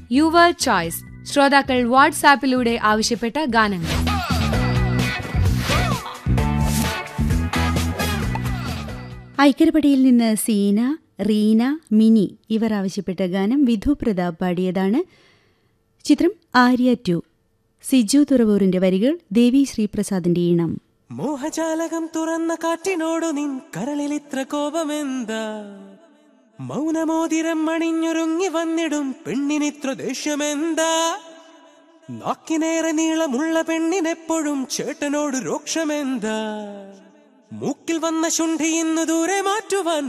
your choice ശ്രോതാക്കൾ വാട്സാപ്പിലൂടെ ആവശ്യപ്പെട്ട ഗാനങ്ങൾ ഐക്കരപ്പടിയിൽ നിന്ന് സീന റീന മിനി ഇവർ ആവശ്യപ്പെട്ട ഗാനം വിധു പ്രതാപ് പാടിയതാണ് ചിത്രം ആര്യ ടു സിജു തുറവൂറിന്റെ വരികൾ ദേവി ശ്രീപ്രസാദിന്റെ ഈണം മോഹജാലകം തുറന്ന കാറ്റിനോടു നിൻ കരളിലിത്ര കോപമെന്താ മൗനമോതിരം അണിഞ്ഞൊരുങ്ങി വന്നിടും പെണ്ണിനിത്ര ദേഷ്യമെന്താ നാക്കിനേറെ നീളമുള്ള പെണ്ണിനെപ്പോഴും ചേട്ടനോട് രോക്ഷമെന്താ മൂക്കിൽ വന്ന ശുണ്ഠി ഇന്നു ദൂരെ മാറ്റുവാൻ